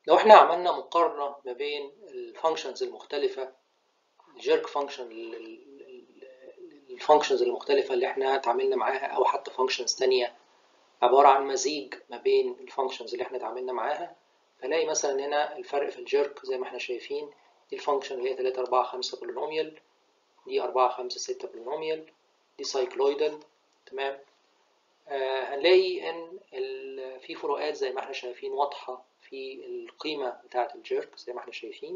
لو احنا عملنا مقارنة ما بين الفانكشنز المختلفة الجيرك فانكشن الفانكشنز المختلفة اللي احنا اتعاملنا معاها او حتى فانكشنز تانية عبارة عن مزيج ما بين الفانكشنز اللي احنا اتعاملنا معاها فلاقي مثلا هنا الفرق في الجيرك زي ما احنا شايفين دي الفانكشن اللي هي 3 4 5 بولينوميال دي 4 5 6 بولينوميال دي سايكلويدال تمام آه هنلاقي ان في فروقات زي ما احنا شايفين واضحة في القيمة بتاعة الجيرك زي ما احنا شايفين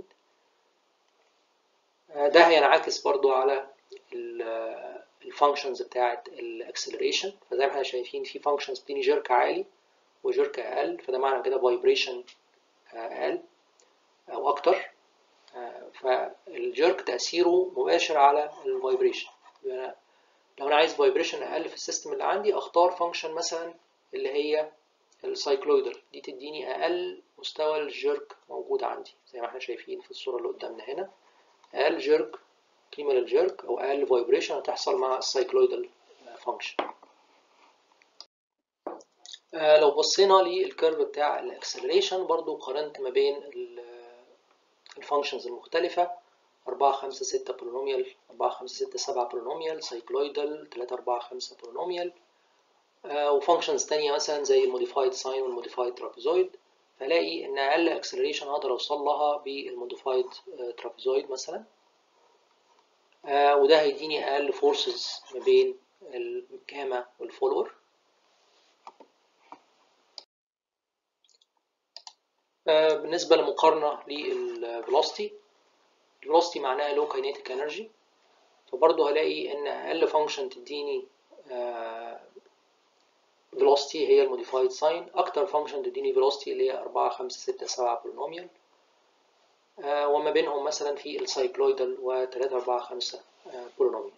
آه ده هينعكس برضو على الفانكشنز بتاعة الاكسلريشن فزي ما احنا شايفين في فانكشنز بتديني جيرك عالي وجيرك اقل فده معنى كده فايبريشن اقل او اكتر فالجيرك تاثيره مباشر على الفايبريشن لو انا عايز فايبريشن اقل في السيستم اللي عندي اختار فانكشن مثلا اللي هي السايكلويدال دي تديني اقل مستوى الجيرك موجود عندي زي ما احنا شايفين في الصوره اللي قدامنا هنا اقل جيرك قيمه للجيرك او اقل فايبريشن هتحصل مع السايكلويدال فانكشن آه لو بصينا للكيرف بتاع الاكسلريشن برضو قارنت ما بين الفانكشنز المختلفة 4 5 6 بولينوميال 4 5 6 7 بولينوميال سايكلويدال 3 4 5 بولينوميال آه وفانكشنز تانية مثلا زي الموديفايد ساين والموديفايد ترابيزويد فلاقي ان اقل اكسلريشن اقدر اوصل لها بالموديفايد ترابيزويد مثلا آه وده هيديني اقل فورسز ما بين الكاما والفولور بالنسبة لمقارنة للفيلوسيتي الفيلوسيتي معناها لو كاينيتيك انرجي فبرضه هلاقي ان اقل فانكشن تديني فيلوسيتي هي الموديفايد ساين اكتر فانكشن تديني فيلوسيتي اللي هي 4 5 6 7 بولينوميال وما بينهم مثلا في السايكلويدال و 3 4 5 بولينوميال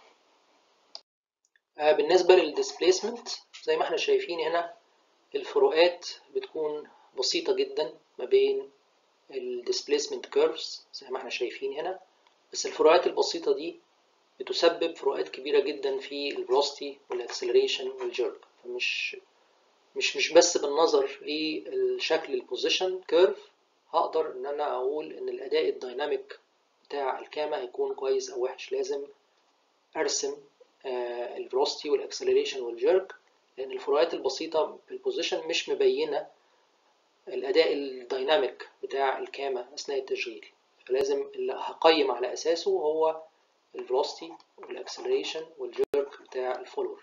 بالنسبة للديسبيسمنت زي ما احنا شايفين هنا الفروقات بتكون بسيطة جدا ما بين الديسبيسمنت كيرفز زي ما احنا شايفين هنا بس الفروقات البسيطة دي بتسبب فروقات كبيرة جدا في الفيلوسيتي والاكسلريشن والجيرك فمش مش مش بس بالنظر للشكل البوزيشن كيرف هقدر ان انا اقول ان الاداء الديناميك بتاع الكاما هيكون كويس او وحش لازم ارسم آه الفيلوسيتي والاكسلريشن والجيرك لان الفروقات البسيطة في البوزيشن مش مبينة الأداء الديناميك بتاع الكامة أثناء التشغيل فلازم اللي هقيم على أساسه هو الفيلوسيتي والأكسلريشن والجيرك بتاع الفولور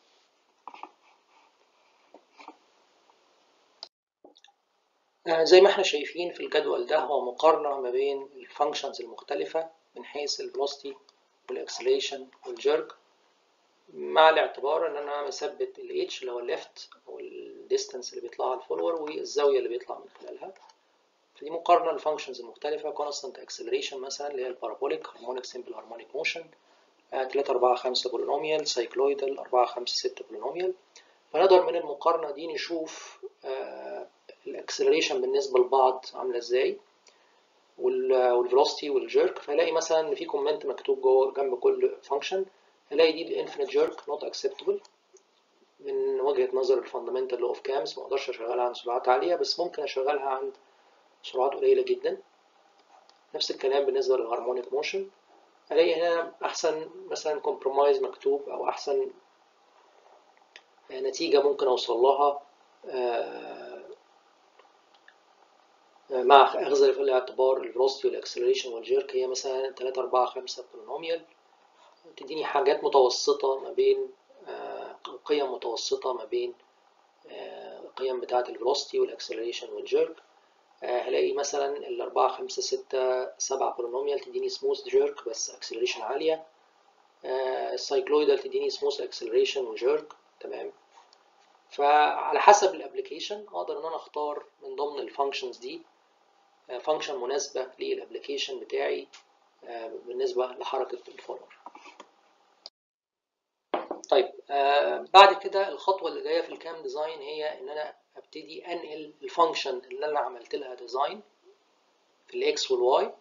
زي ما احنا شايفين في الجدول ده هو مقارنة ما بين الفانكشنز المختلفة من حيث الفيلوسيتي والاكسلريشن والجيرك مع الاعتبار ان انا مثبت ال h اللي هو الليفت او الديستانس اللي بيطلعها الفولور والزاويه اللي بيطلع من خلالها فدي مقارنه للفانكشنز المختلفه كونستانت اكسلريشن مثلا اللي هي البارابوليك هارمونيك سمبل هارمونيك موشن 3 4 5 بولينوميال سايكلويدال 4 5 6 بولينوميال فنقدر من المقارنه دي نشوف الاكسلريشن بالنسبه لبعض عامله ازاي والفيلوسيتي والجيرك فلاقي مثلا ان في كومنت مكتوب جوه جنب كل فانكشن هلاقي دي الانفينيت جيرك نوت اكسبتبل من وجهه نظر الفاندمنتال لو اوف كامز ما اقدرش اشغلها عند سرعات عاليه بس ممكن اشغلها عند سرعات قليله جدا نفس الكلام بالنسبه للهارمونيك موشن الاقي هنا احسن مثلا كومبرومايز مكتوب او احسن نتيجه ممكن اوصل لها مع اخذ في الاعتبار الفيلوسيتي والاكسلريشن والجيرك هي مثلا 3 4 5 بولينوميال تديني حاجات متوسطة ما بين قيم متوسطة ما بين القيم بتاعة الفيلوسيتي والاكسلريشن والجيرك هلاقي مثلا ال 4 5 6 7 بولينوميال تديني سموث جيرك بس اكسلريشن عالية السايكلويدال تديني سموث اكسلريشن وجيرك تمام فعلى حسب الابلكيشن اقدر ان انا اختار من ضمن الفانكشنز دي فانكشن مناسبة للابلكيشن بتاعي بالنسبة لحركة الفولور طيب آه بعد كده الخطوة اللي جاية في الكام ديزاين هي ان انا ابتدي انقل الفانكشن اللي انا عملت لها ديزاين في الاكس والواي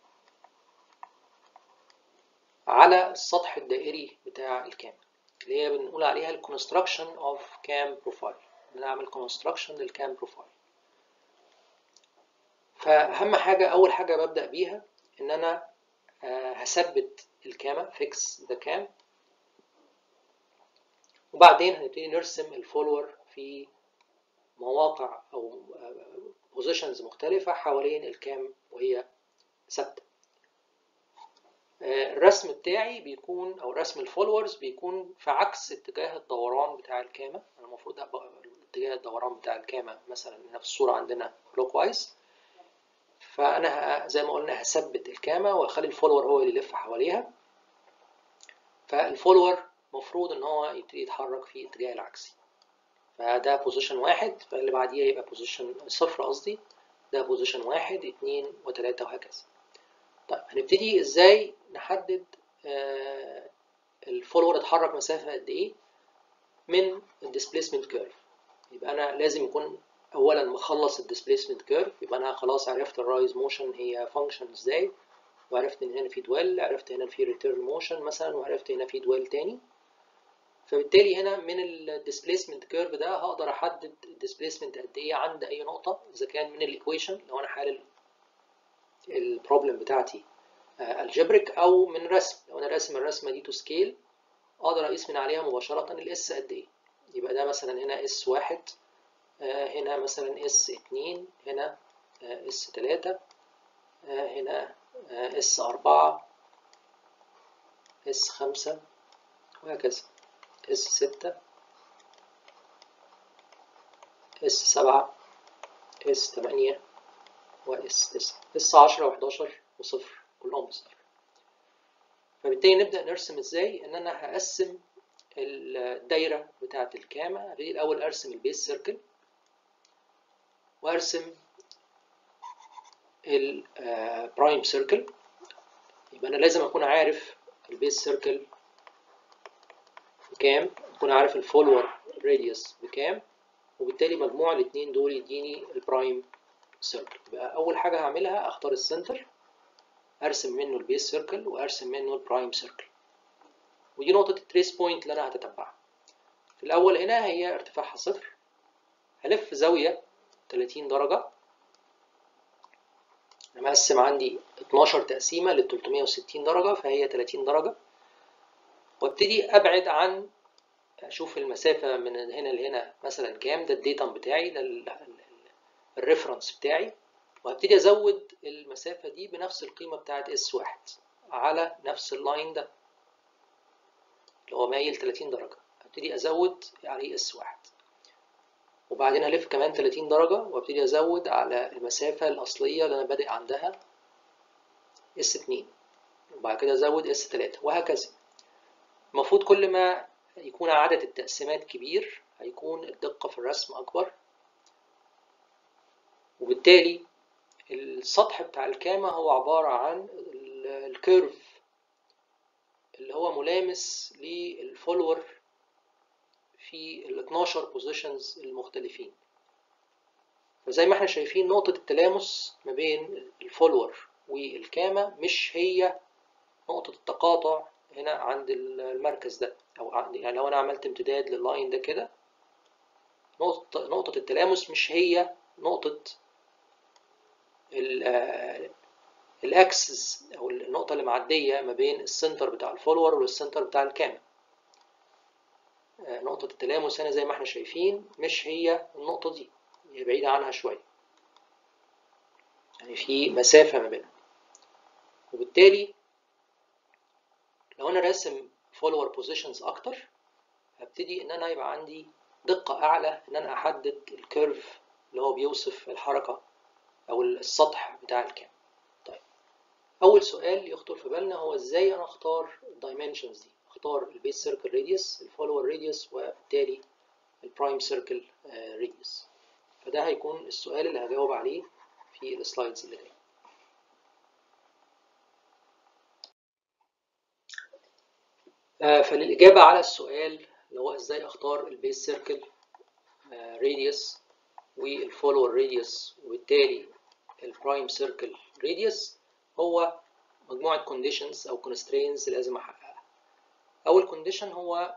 على السطح الدائري بتاع الكام اللي هي بنقول عليها الكونستراكشن اوف كام بروفايل بنعمل كونستراكشن للكام بروفايل فأهم حاجة أول حاجة ببدأ بيها إن أنا هثبت الكامة fix the cam وبعدين هنبتدي نرسم الفولور في مواقع أو بوزيشنز مختلفة حوالين الكام وهي ثابتة الرسم بتاعي بيكون او رسم الفولورز بيكون في عكس اتجاه الدوران بتاع الكامه انا المفروض اتجاه الدوران بتاع الكامه مثلا هنا في الصوره عندنا كلوك وايز فانا زي ما قلنا هثبت الكامه واخلي الفولور هو اللي يلف حواليها فالفولور مفروض ان هو يبتدي يتحرك في اتجاه العكسي فده بوزيشن واحد فاللي بعديه يبقى بوزيشن صفر قصدي ده بوزيشن واحد اتنين وتلاتة وهكذا طيب هنبتدي ازاي نحدد آه الفولور اتحرك مسافة قد ايه من الديسبيسمنت كيرف يبقى انا لازم يكون اولا مخلص الديسبيسمنت كيرف يبقى انا خلاص عرفت الرايز موشن هي فانكشن ازاي وعرفت ان هنا في دويل عرفت هنا في ريتيرن موشن مثلا وعرفت هنا في دويل تاني فبالتالي هنا من الديسبيسمنت كيرف ده هقدر احدد الديسبيسمنت قد ايه عند اي نقطة اذا كان من الايكويشن لو انا حالل البروبلم بتاعتي الجبريك او من رسم لو انا راسم الرسمه دي تو سكيل اقدر اقيس من عليها مباشره الاس قد ايه يبقى ده مثلا هنا اس واحد هنا مثلا اس اتنين هنا اس تلاتة هنا اس أربعة اس خمسة وهكذا اس ستة اس سبعة اس تمانية واس 9 اس 10 و11 وصفر كلهم بصفر فبالتالي نبدا نرسم ازاي ان انا هقسم الدايره بتاعه الكامه ابتدي الاول ارسم البيس سيركل وارسم البرايم سيركل يبقى انا لازم اكون عارف البيس سيركل بكام اكون عارف الفولور راديوس بكام وبالتالي مجموع الاثنين دول يديني البرايم سيركل يبقى اول حاجه هعملها اختار السنتر ارسم منه البيس سيركل وارسم منه البرايم سيركل ودي نقطه التريس بوينت اللي انا هتتبعها في الاول هنا هي ارتفاعها صفر هلف زاويه 30 درجه انا مقسم عندي 12 تقسيمه لل 360 درجه فهي 30 درجه وابتدي ابعد عن اشوف المسافه من هنا لهنا مثلا كام ده الديتم بتاعي ده الريفرنس بتاعي وهبتدي ازود المسافه دي بنفس القيمه بتاعت اس واحد على نفس اللاين ده اللي هو مايل 30 درجه هبتدي ازود عليه اس واحد وبعدين هلف كمان 30 درجه وابتدي ازود على المسافه الاصليه اللي انا بادئ عندها اس 2 وبعد كده ازود اس 3 وهكذا المفروض كل ما يكون عدد التقسيمات كبير هيكون الدقه في الرسم اكبر وبالتالي السطح بتاع الكامة هو عبارة عن الكيرف اللي هو ملامس للفولور في ال 12 بوزيشنز المختلفين فزي ما احنا شايفين نقطة التلامس ما بين الفولور والكامة مش هي نقطة التقاطع هنا عند المركز ده أو يعني لو أنا عملت امتداد لللاين ده كده نقطة نقطة التلامس مش هي نقطة الاكسس او النقطه اللي معديه ما بين السنتر بتاع الفولور والسنتر بتاع الكامل نقطه التلامس هنا زي ما احنا شايفين مش هي النقطه دي هي بعيده عنها شويه يعني في مسافه ما بينها وبالتالي لو انا راسم فولور بوزيشنز اكتر هبتدي ان انا يبقى عندي دقه اعلى ان انا احدد الكيرف اللي هو بيوصف الحركه او السطح بتاع الكام طيب اول سؤال يخطر في بالنا هو ازاي انا اختار الدايمنشنز دي اختار البيس سيركل راديوس الفولور راديوس وبالتالي البرايم سيركل راديوس فده هيكون السؤال اللي هجاوب عليه في السلايدز اللي جايه فللإجابة على السؤال اللي هو ازاي اختار البيس سيركل راديوس والفولور راديوس وبالتالي البرايم سيركل راديوس هو مجموعة conditions أو constraints لازم أحققها أول condition هو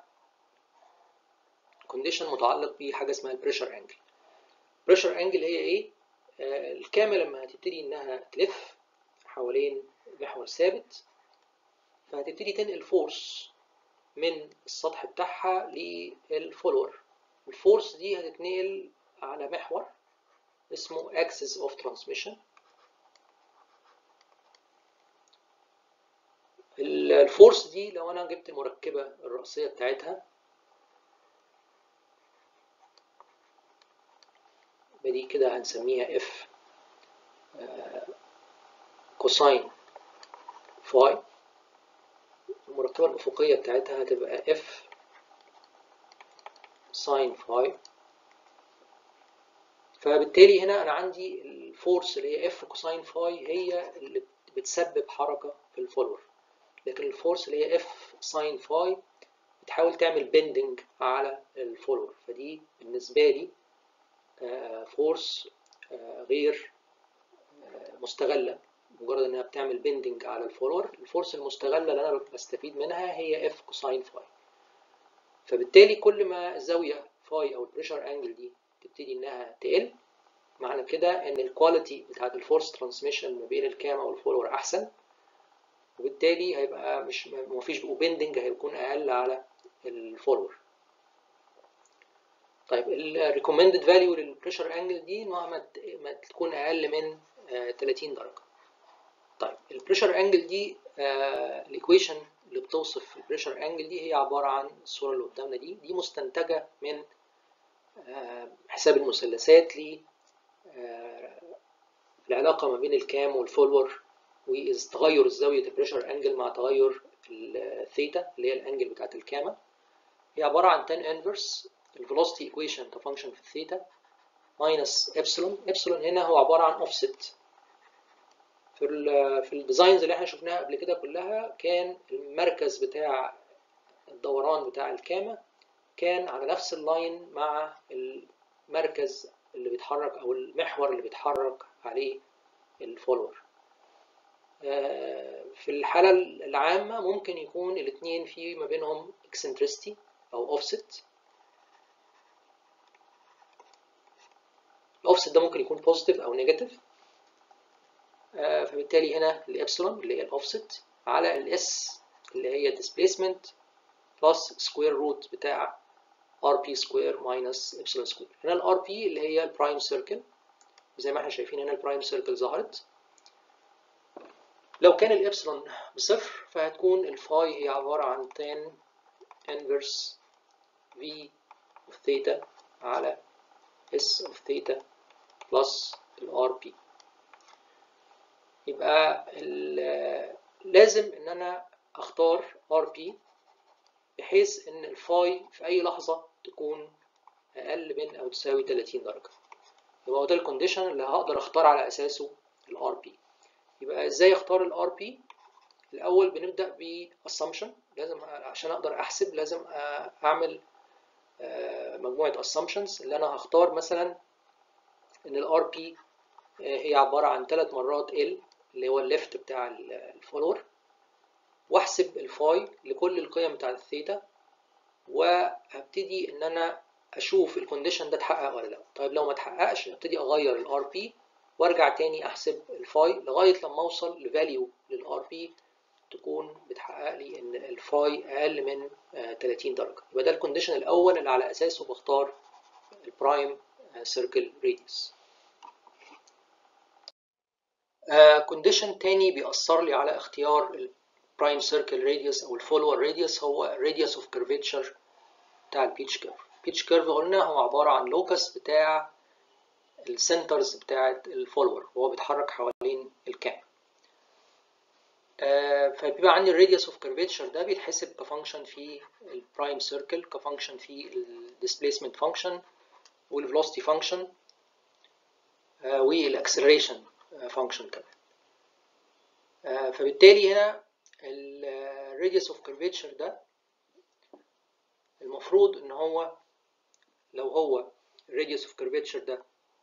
condition متعلق بحاجة اسمها البريشر انجل pressure angle هي إيه؟ الكامة لما هتبتدي إنها تلف حوالين محور ثابت فهتبتدي تنقل فورس من السطح بتاعها للفولور الفورس دي هتتنقل على محور اسمه axis of transmission الفورس دي لو انا جبت المركبة الرئيسية بتاعتها دي كده هنسميها اف كوساين فاي المركبة الأفقية بتاعتها هتبقى اف ساين فاي فبالتالي هنا أنا عندي الفورس اللي هي اف كوساين فاي هي اللي بتسبب حركة في الفولور لكن الفورس اللي هي اف ساين فاي بتحاول تعمل بندنج على الفولور فدي بالنسبة لي فورس غير مستغلة مجرد انها بتعمل بندنج على الفولور الفورس المستغلة اللي انا بستفيد منها هي اف كوساين فاي فبالتالي كل ما الزاوية فاي او البريشر انجل دي تبتدي انها تقل معنى كده ان الكواليتي بتاعت الفورس ترانسميشن ما بين الكاما والفولور احسن وبالتالي هيبقى مش مفيش بندنج هيكون اقل على الفولور طيب الريكومندد فاليو للبريشر انجل دي انها ما تكون اقل من 30 درجه طيب البريشر انجل دي الايكويشن اللي بتوصف البريشر انجل دي هي عباره عن الصوره اللي قدامنا دي دي مستنتجه من حساب المثلثات ل العلاقه ما بين الكام والفولور وتغير زاويه البريشر انجل مع تغير الثيتا اللي هي الانجل بتاعت الكامه هي عباره عن tan inverse الفيلوسيتي ايكويشن كفانكشن في الثيتا ماينس ابسلون ابسلون هنا هو عباره عن اوفست في ال في الديزاينز اللي احنا شفناها قبل كده كلها كان المركز بتاع الدوران بتاع الكامه كان على نفس اللاين مع المركز اللي بيتحرك او المحور اللي بيتحرك عليه الفولور في الحالة العامة ممكن يكون الاثنين في ما بينهم eccentricity أو offset الاوفست ده ممكن يكون بوزيتيف او نيجاتيف فبالتالي هنا الابسلون اللي هي الاوفست على الاس اللي هي displacement بلس سكوير روت بتاع ار بي سكوير ماينس ابسلون سكوير هنا الار بي اللي هي البرايم سيركل زي ما احنا شايفين هنا البرايم سيركل ظهرت لو كان الابسلون بصفر فهتكون الفاي هي عبارة عن tan inverse v of theta على s of theta plus ال RP يبقى لازم ان انا اختار RP بحيث ان الفاي في اي لحظة تكون اقل من او تساوي 30 درجة يبقى هو ده الكونديشن اللي هقدر اختار على اساسه ال RP يبقى ازاي اختار ال RP الاول بنبدأ ب assumption لازم عشان اقدر احسب لازم اعمل مجموعة assumptions اللي انا هختار مثلا ان ال RP هي عبارة عن ثلاث مرات L اللي هو الليفت بتاع الفولور واحسب الفاي لكل القيم بتاع الثيتا وهبتدي ان انا اشوف الكونديشن ده اتحقق ولا لا طيب لو ما اتحققش ابتدي اغير الار بي وارجع تاني احسب الفاي لغايه لما اوصل لفاليو للار بي تكون بتحقق لي ان الفاي اقل من 30 درجه يبقى ده الكونديشن الاول اللي على اساسه بختار البرايم سيركل راديوس كونديشن تاني بيأثر لي على اختيار البرايم سيركل راديوس او الفولور راديوس هو راديوس اوف كيرفيتشر بتاع البيتش كيرف البيتش كيرف قلنا هو عباره عن لوكس بتاع السنترز بتاعه الفولور وهو بيتحرك حوالين الكام آه فبيبقى عندي الراديوس اوف كيرفيتشر ده بيتحسب كفانكشن في البرايم سيركل كفانكشن في الديسبيسمنت فانكشن والفيلوسيتي فانكشن آه والاكسلريشن فانكشن كمان آه فبالتالي هنا الراديوس اوف كيرفيتشر ده المفروض ان هو لو هو الراديوس اوف كيرفيتشر ده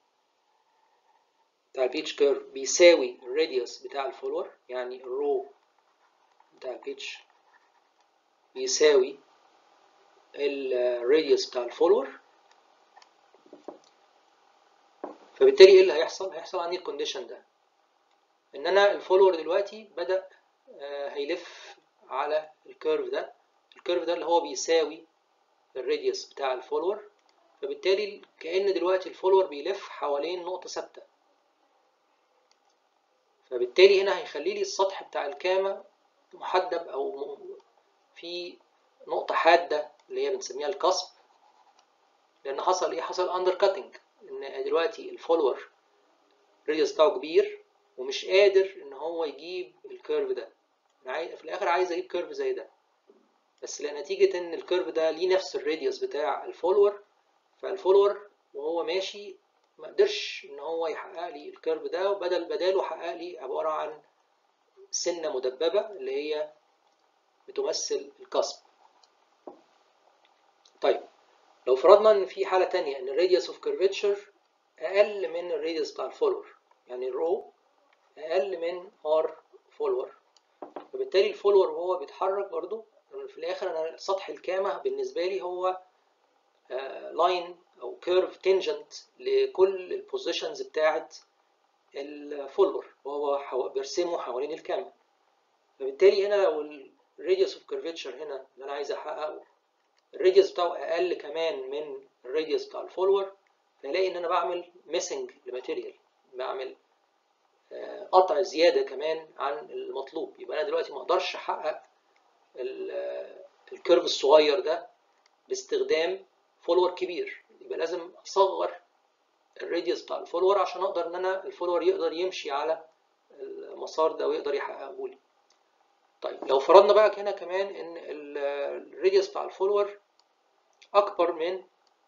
بتاع البيتش كيرف بيساوي الراديوس بتاع الفولور يعني الرو بتاع البيتش بيساوي الراديوس بتاع الفولور فبالتالي ايه اللي هيحصل هيحصل عندي الكونديشن ده ان انا الفولور دلوقتي بدا هيلف على الكيرف ده الكيرف ده اللي هو بيساوي الراديوس بتاع الفولور فبالتالي كأن دلوقتي الفولور بيلف حوالين نقطة ثابتة فبالتالي هنا هيخلي لي السطح بتاع الكامة محدب أو في نقطة حادة اللي هي بنسميها القصب لأن حصل إيه؟ حصل أندر كاتنج إن دلوقتي الفولور الراديوس بتاعه كبير ومش قادر إن هو يجيب الكيرف ده أنا عايز في الآخر عايز أجيب كيرف زي ده بس لنتيجة إن الكيرف ده ليه نفس الراديوس بتاع الفولور فالفولور وهو ماشي ما قدرش إن هو يحقق لي الكيرف ده وبدل بداله حقق لي عبارة عن سنة مدببة اللي هي بتمثل القصب طيب لو فرضنا ان في حالة تانية ان الراديوس اوف كيرفتشر اقل من الراديوس بتاع الفولور يعني الرو اقل من ار فولور فبالتالي الفولور وهو بيتحرك برضو في الاخر انا سطح الكامة بالنسبة لي هو لاين او كيرف تنجنت لكل البوزيشنز بتاعت الفولور وهو بيرسمه حوالين الكامة فبالتالي هنا لو الراديوس اوف كيرفتشر هنا اللي انا عايز احققه الراديوس بتاعه اقل كمان من الراديوس بتاع الفولور فهلاقي ان انا بعمل ميسنج لماتيريال بعمل قطع زياده كمان عن المطلوب يبقى انا دلوقتي ما اقدرش احقق الكيرف الصغير ده باستخدام فولور كبير يبقى لازم اصغر الراديوس بتاع الفولور عشان اقدر ان انا الفولور يقدر يمشي على المسار ده ويقدر يحققه لي طيب لو فرضنا بقى هنا كمان ان الراديوس بتاع الفولور اكبر من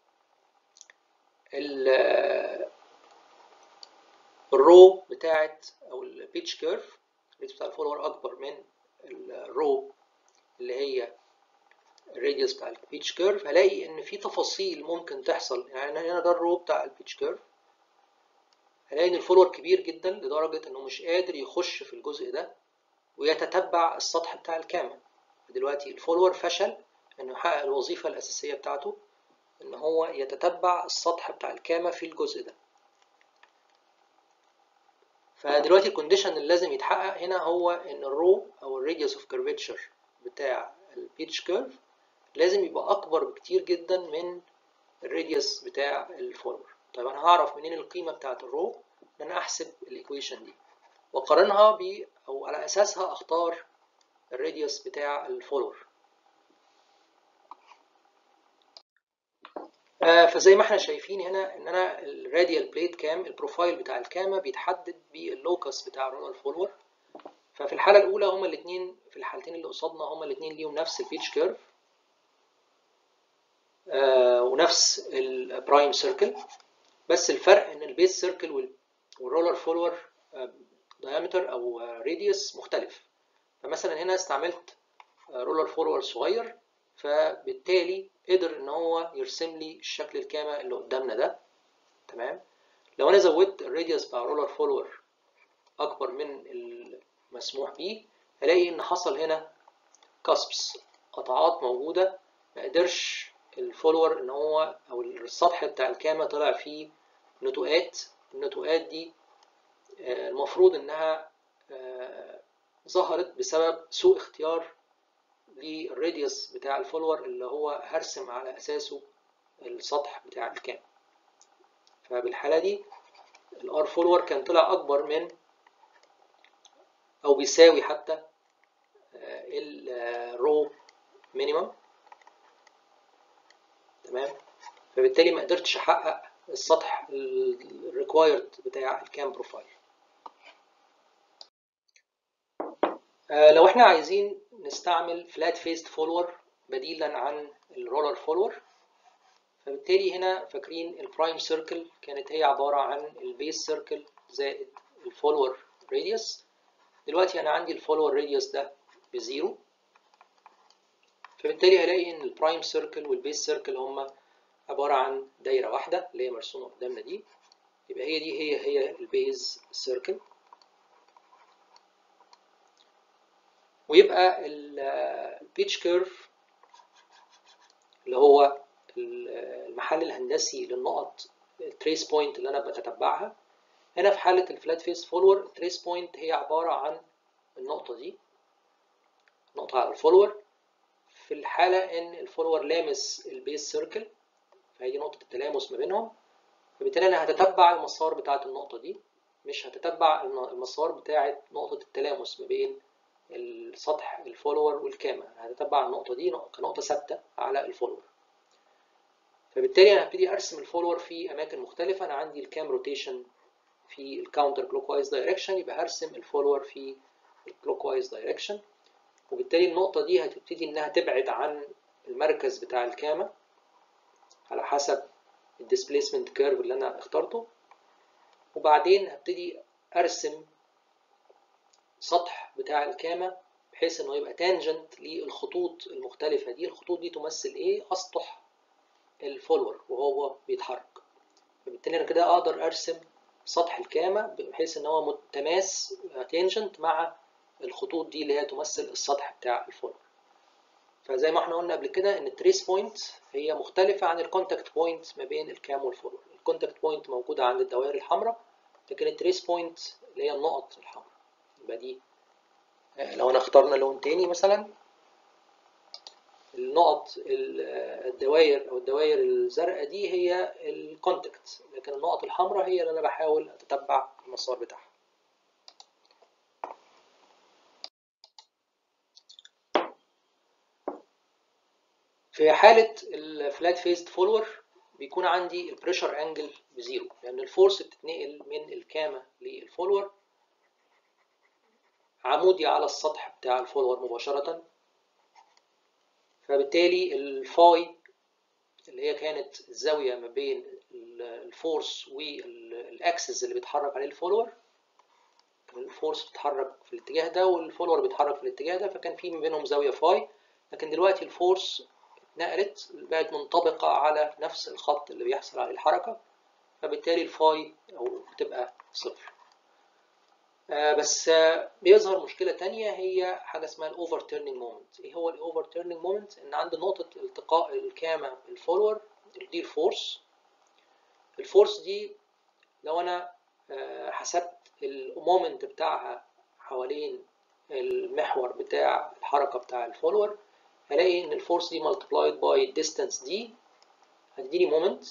الرو بتاعت او البيتش كيرف الراديوس بتاع الفولور اكبر من الرو اللي هي الراديوس بتاع البيتش كيرف هلاقي ان في تفاصيل ممكن تحصل يعني هنا ده الرو بتاع البيتش كيرف هلاقي ان الفولور كبير جدا لدرجه انه مش قادر يخش في الجزء ده ويتتبع السطح بتاع الكامة دلوقتي الفولور فشل انه يحقق الوظيفة الأساسية بتاعته ان هو يتتبع السطح بتاع الكامة في الجزء ده فدلوقتي الكونديشن اللي لازم يتحقق هنا هو ان الرو او الراديوس اوف كيرفتشر بتاع البيتش كيرف لازم يبقى اكبر بكتير جدا من الراديوس بتاع الفولور طيب انا هعرف منين القيمة بتاعت الرو ان انا احسب الايكويشن دي واقارنها ب او على اساسها اختار الراديوس بتاع الفولور آه فزي ما احنا شايفين هنا ان انا الراديال بليد كام البروفايل بتاع الكامة بيتحدد باللوكس بتاع الرولر فولور ففي الحالة الأولى هما الاثنين في الحالتين اللي قصادنا هما الاثنين ليهم نفس البيتش كيرف آه ونفس البرايم سيركل بس الفرق ان البيس سيركل والرولر فولور آه diameter او radius مختلف فمثلا هنا استعملت رولر فولور صغير فبالتالي قدر ان هو يرسم لي الشكل الكامة اللي قدامنا ده تمام لو انا زودت الراديوس بتاع رولر فولور اكبر من المسموح به هلاقي ان حصل هنا كاسبس قطعات موجودة ما قدرش الفولور ان هو او السطح بتاع الكامة طلع فيه نتوءات النتوءات دي المفروض انها ظهرت بسبب سوء اختيار للراديوس بتاع الفولور اللي هو هرسم على اساسه السطح بتاع الكام فبالحالة دي الار فولور كان طلع اكبر من او بيساوي حتى الرو مينيمم تمام فبالتالي ما قدرتش احقق السطح الريكوايرد بتاع الكام بروفايل لو احنا عايزين نستعمل فلات فيست فولور بديلا عن الرولر فولور فبالتالي هنا فاكرين البرايم سيركل كانت هي عبارة عن البيس سيركل زائد الفولور راديوس دلوقتي انا عندي الفولور راديوس ده بزيرو فبالتالي هلاقي ان البرايم سيركل والبيس سيركل هما عبارة عن دايرة واحدة اللي هي مرسومة قدامنا دي يبقى هي دي هي هي البيز سيركل ويبقى البيتش كيرف اللي هو المحل الهندسي للنقط التريس بوينت اللي انا بتتبعها هنا في حالة الفلات فيس فولور التريس بوينت هي عبارة عن النقطة دي نقطة على الفولور في الحالة ان الفولور لامس البيس سيركل فهي دي نقطة التلامس ما بينهم فبالتالي انا هتتبع المسار بتاعة النقطة دي مش هتتبع المسار بتاعة نقطة التلامس ما بين السطح الفولور والكامة هتتبع النقطة دي كنقطة ثابتة على الفولور فبالتالي انا هبتدي ارسم الفولور في اماكن مختلفة انا عندي الكام روتيشن في الكاونتر كلوك وايز دايركشن يبقى هرسم الفولور في الكلوك وايز دايركشن وبالتالي النقطة دي هتبتدي انها تبعد عن المركز بتاع الكامة على حسب الديسبيسمنت كيرف اللي انا اخترته وبعدين هبتدي ارسم سطح بتاع الكامة بحيث انه يبقى تانجنت للخطوط المختلفة دي الخطوط دي تمثل ايه اسطح الفولور وهو بيتحرك فبالتالي انا كده اقدر ارسم سطح الكامة بحيث ان هو متماس تانجنت مع الخطوط دي اللي هي تمثل السطح بتاع الفولور فزي ما احنا قلنا قبل كده ان التريس بوينت هي مختلفة عن الكونتاكت بوينت ما بين الكام والفولور الكونتاكت بوينت موجودة عند الدوائر الحمراء لكن التريس بوينت اللي هي النقط الحمراء يبقى دي لو انا اخترنا لون تاني مثلا النقط الدوائر او الدوائر الزرقاء دي هي الكونتاكت لكن النقط الحمراء هي اللي انا بحاول اتتبع المسار بتاعها في حالة الفلات فيزد فولور بيكون عندي البريشر انجل بزيرو لأن الفورس بتتنقل من الكامة للفولور عمودي على السطح بتاع الفولور مباشرة فبالتالي الفاي اللي هي كانت الزاوية ما بين الفورس والاكسس اللي بيتحرك عليه الفولور الفورس بتتحرك في الاتجاه ده والفولور بيتحرك في الاتجاه ده فكان في ما بينهم زاوية فاي لكن دلوقتي الفورس اتنقلت بقت منطبقة على نفس الخط اللي بيحصل عليه الحركة فبالتالي الفاي أو بتبقى صفر آه بس آه بيظهر مشكلة تانية هي حاجة اسمها الأوفر تيرنينج مومنت إيه هو الأوفر تيرنينج مومنت؟ إن عند نقطة التقاء الكامة بالفولور دي الفورس الفورس دي لو أنا آه حسبت المومنت بتاعها حوالين المحور بتاع الحركة بتاع الفولور هلاقي ان الفورس دي multiplied by distance دي هتديني مومنت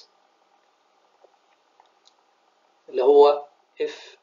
اللي هو اف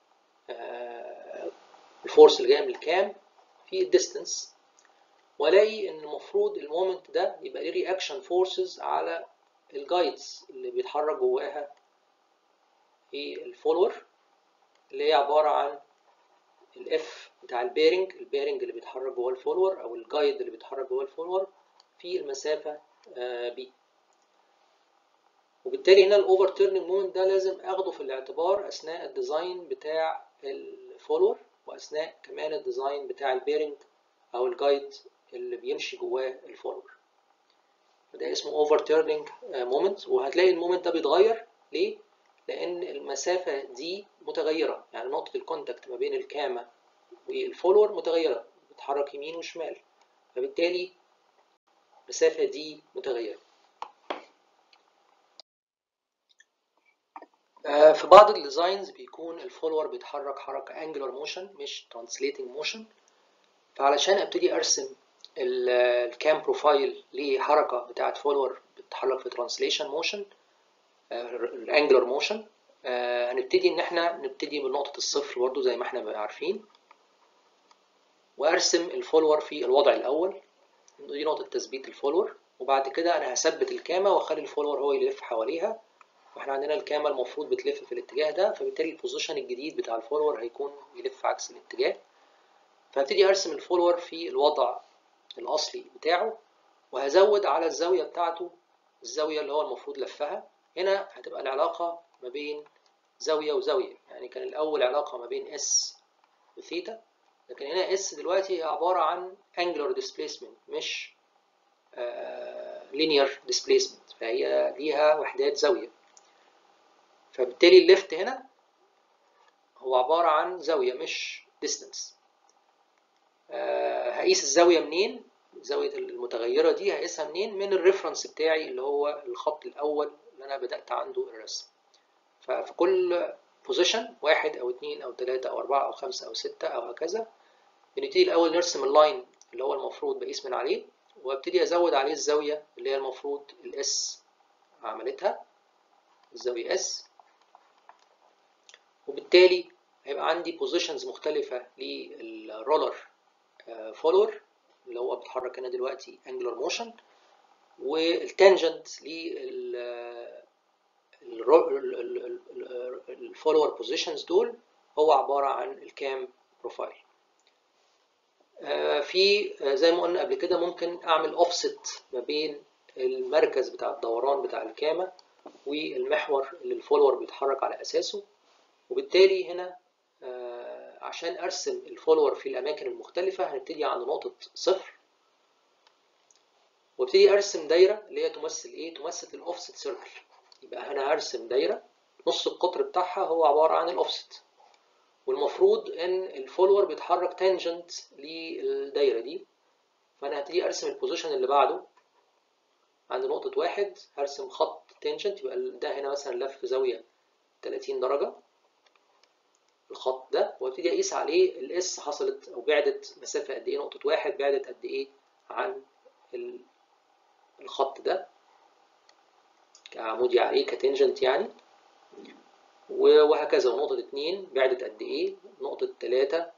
الفورس اللي جايه من الكام في الديستنس والاقي ان المفروض المومنت ده يبقى ليه رياكشن فورسز على الجايدز اللي بيتحرك جواها في الفولور اللي هي عباره عن الاف بتاع البيرنج البيرنج اللي بيتحرك جوه الفولور او الجايد اللي بيتحرك جوه الفولور في المسافه بي وبالتالي هنا الاوفر تيرنينج مومنت ده لازم اخده في الاعتبار اثناء الديزاين بتاع الفولور واثناء كمان الديزاين بتاع البيرنج او الجايد اللي بيمشي جواه الفولور ده اسمه اوفر تيرنينج مومنت وهتلاقي المومنت ده بيتغير ليه لان المسافه دي متغيره يعني نقطه الكونتاكت ما بين الكامه والفولور متغيره بتتحرك يمين وشمال فبالتالي المسافه دي متغيره في بعض الديزاينز بيكون الفولور بيتحرك حركه انجلر موشن مش ترانسليتنج موشن فعلشان ابتدي ارسم الكام بروفايل لحركه بتاعه فولور بتتحرك في ترانسليشن موشن الانجلر موشن هنبتدي ان احنا نبتدي بنقطه الصفر برضو زي ما احنا عارفين وارسم الفولور في الوضع الاول دي نقطه تثبيت الفولور وبعد كده انا هثبت الكامه واخلي الفولور هو اللي يلف حواليها واحنا عندنا الكامه المفروض بتلف في الاتجاه ده فبالتالي البوزيشن الجديد بتاع الفولور هيكون يلف عكس الاتجاه فهبتدي ارسم الفولور في الوضع الاصلي بتاعه وهزود على الزاويه بتاعته الزاويه اللي هو المفروض لفها هنا هتبقى العلاقه ما بين زاويه وزاويه يعني كان الاول علاقه ما بين اس وثيتا لكن هنا اس دلوقتي هي عباره عن angular displacement مش uh, linear displacement فهي ليها وحدات زاويه فبالتالي الليفت هنا هو عباره عن زاويه مش distance هقيس الزاوية منين زاوية المتغيرة دي هقيسها منين من الريفرنس بتاعي اللي هو الخط الأول اللي أنا بدأت عنده الرسم ففي كل بوزيشن واحد او اتنين او تلاتة او اربعة او خمسة او ستة او هكذا بنبتدي الاول نرسم اللاين اللي هو المفروض بقيس من عليه وابتدي ازود عليه الزاوية اللي هي المفروض الاس عملتها الزاوية اس وبالتالي هيبقى عندي بوزيشنز مختلفة للرولر فولور اللي هو بيتحرك هنا دلوقتي انجلر موشن والتانجنت لل الفولور بوزيشنز دول هو عبارة عن الكام بروفايل في زي ما قلنا قبل كده ممكن اعمل اوفست ما بين المركز بتاع الدوران بتاع الكامة والمحور اللي الفولور بيتحرك على اساسه وبالتالي هنا عشان ارسم الفولور في الاماكن المختلفة هنبتدي عند نقطة صفر وابتدي ارسم دايرة اللي هي تمثل ايه تمثل الاوفست سيركل يبقى انا هرسم دايرة نص القطر بتاعها هو عبارة عن الاوفست والمفروض ان الفولور بيتحرك تانجنت للدايرة دي فانا هبتدي ارسم البوزيشن اللي بعده عند نقطة واحد هرسم خط تانجنت يبقى ده هنا مثلا لف زاوية 30 درجة الخط ده وابتدي اقيس عليه الاس حصلت او بعدت مسافة قد ايه نقطة واحد بعدت قد ايه عن الخط ده كعمودي عليه كتنجنت يعني وهكذا ونقطة اتنين بعدت قد ايه نقطة تلاتة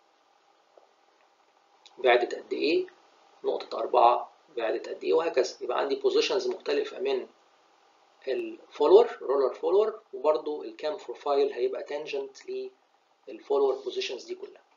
بعدت قد ايه نقطة أربعة بعدت قد ايه وهكذا يبقى عندي بوزيشنز مختلفة من الفولور رولر فولور وبرضو الكام بروفايل هيبقى تانجنت للفولور بوزيشنز دي كلها